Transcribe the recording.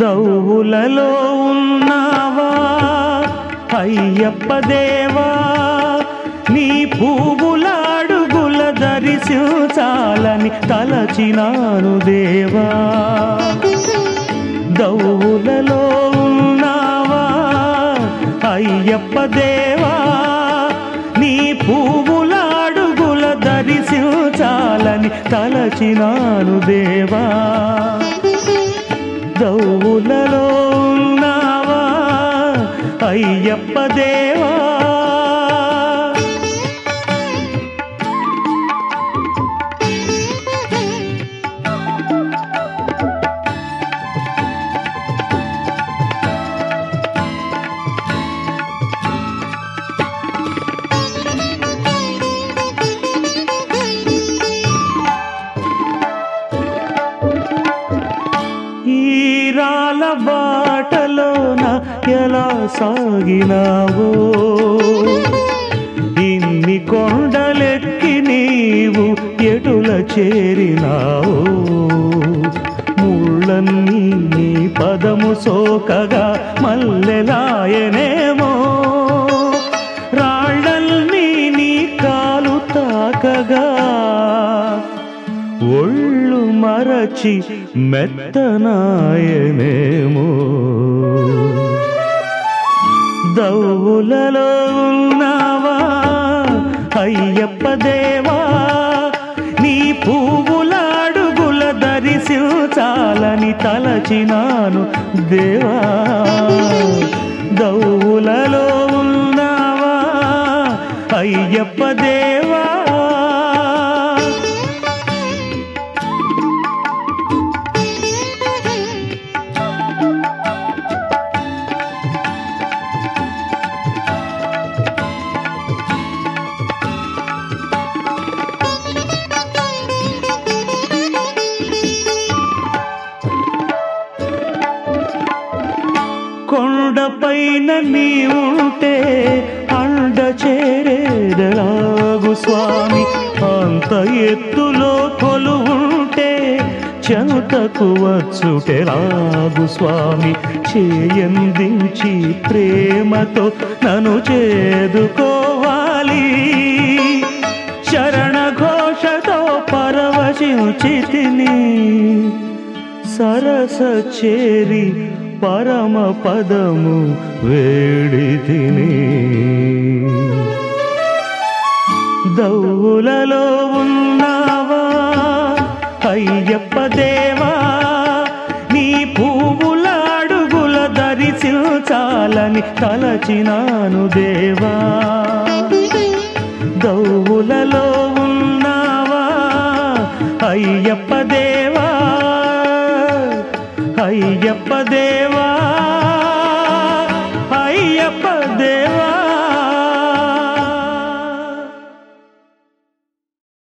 దౌవులలో ఉన్నావా అయ్యప్ప దేవా నీ పువ్వుల అడుగుల దరిశించాలని తలచినాను దేవా దౌవులలో ఉన్నావా అయ్యప్ప దేవా నీ పువ్వుల అడుగుల దరిశించాలని తలచినాను దేవా దౌవులలో ఉన్నావా అయ్యప్ప దేవా ఈరాల బాటలోన ఎలా సాగినావో ఇన్ని కొండలెక్కి నీవు ఎటుల చేరినావో ముళ్ళన్నీ నీ పదము సోకగా మల్లెలాయనేమో రాళ్ళన్నీ నీ కాలు తాకగా ఒళ్ళు మరచి మెత్తనాయనేమో దౌవులలో ఉన్నావా అయ్యప్ప దేవా నీ పువ్వుల అడుగుల దరిశించాలని తలచినాను దేవా దౌవులలో ఉన్నావా అయ్యప్ప దేవా కొండపైన నీ ఉంటే అండ చేరేదలాగు స్వామి అంత ఎత్తులో కొలువుంటే చెంతకు వచ్చుటెలాగు స్వామి చేయందించి ప్రేమతో నన్ను చేదుకోవాలి శరణ ఘోషతో పరవశించితిని సరస చేరి పరమ పదము వేడితిని దౌలలో ఉన్నావా అయ్యప్ప దేవా నీ పువ్వుల అడుగుల దరిశించాలని తలచినాను దేవా దౌవులలో ఉన్నావా అయ్యప్ప దేవా అయ్యప్ప దేవా